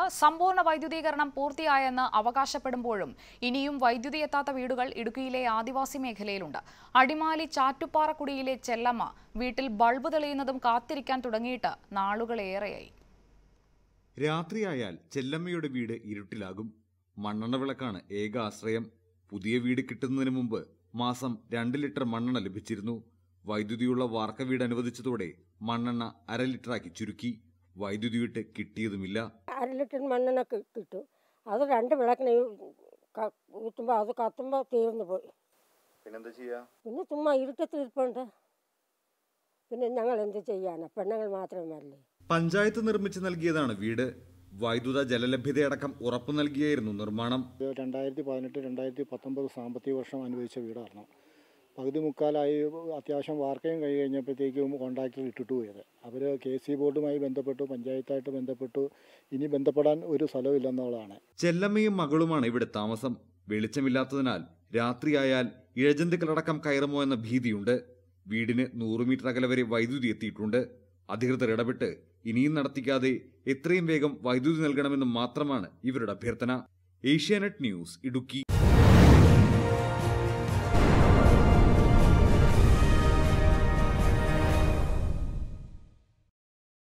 സമ്പൂർണ്ണ വൈദ്യുതീകരണം പൂർത്തിയായെന്ന് അവകാശപ്പെടുമ്പോഴും ഇനിയും വൈദ്യുതി എത്താത്ത വീടുകൾ ഇടുക്കിയിലെ ആദിവാസി മേഖലയിലുണ്ട് അടിമാലി ചാറ്റുപാറക്കുടിയിലെ ചെല്ലമ്മ വീട്ടിൽ ബൾബ് തെളിയുന്നതും കാത്തിരിക്കാൻ തുടങ്ങിയിട്ട് നാളുകളേറെയായി രാത്രിയായാൽ ചെല്ലമ്മയുടെ വീട് ഇരുട്ടിലാകും മണ്ണെണ്ണ വിളക്കാണ് ഏക ആശ്രയം പുതിയ വീട് കിട്ടുന്നതിന് മുമ്പ് മാസം രണ്ട് ലിറ്റർ മണ്ണെണ്ണ ലഭിച്ചിരുന്നു വൈദ്യുതിയുള്ള വാർക്ക വീട് അനുവദിച്ചതോടെ മണ്ണെണ്ണ അര ലിറ്ററാക്കി ചുരുക്കി വൈദ്യുതി വിട്ട് കിട്ടിയതുമില്ല അര ലിറ്റർ മണ്ണെണ്ണ കി- കിട്ടും അത് രണ്ട് വിളക്കിന് ഊറ്റുമ്പോൾ അത് കത്തുമ്പോൾ തീർന്നു പോയി പിന്നെന്താ ചെയ്യാ പിന്നെ ചുമ്മാ ഇരുട്ടത്തിൽ ഇരിപ്പുണ്ട് പിന്നെ ഞങ്ങൾ എന്ത് ചെയ്യാനാ പെണ്ണുങ്ങൾ മാത്രമല്ലേ പഞ്ചായത്ത് നിർമ്മിച്ചു നൽകിയതാണ് വീട് വൈദ്യുത ജലലഭ്യതയടക്കം ഉറപ്പു നൽകിയായിരുന്നു നിർമ്മാണം ഇത് രണ്ടായിരത്തി പതിനെട്ട് രണ്ടായിരത്തി പത്തൊമ്പത് സാമ്പത്തിക വർഷം അനുവദിച്ച വീടായിരുന്നു പകുതി മുക്കാലായി അത്യാവശ്യം വാർക്കയും കഴി കഴിഞ്ഞപ്പോഴത്തേക്കും കോൺട്രാക്ടർ ഇട്ടിട്ട് പോയത് അവർ കെ സി ബോർഡുമായി ബന്ധപ്പെട്ടു പഞ്ചായത്തായിട്ട് ബന്ധപ്പെട്ടു ഇനി ബന്ധപ്പെടാൻ ഒരു സ്ഥലവും ഇല്ലെന്നുള്ളതാണ് ചെല്ലമ്മയും മകളുമാണ് ഇവിടെ താമസം വെളിച്ചമില്ലാത്തതിനാൽ രാത്രിയായാൽ ഇഴജന്തുക്കളടക്കം കയറുമോ എന്ന ഭീതിയുണ്ട് വീടിന് നൂറ് മീറ്റർ അകലെ വരെ വൈദ്യുതി എത്തിയിട്ടുണ്ട് അധികൃതർ ഇടപെട്ട് ഇനിയും നടത്തിക്കാതെ എത്രയും വേഗം വൈദ്യുതി നൽകണമെന്ന് മാത്രമാണ് ഇവരുടെ അഭ്യർത്ഥന ഏഷ്യാനെറ്റ് ന്യൂസ് ഇടുക്കി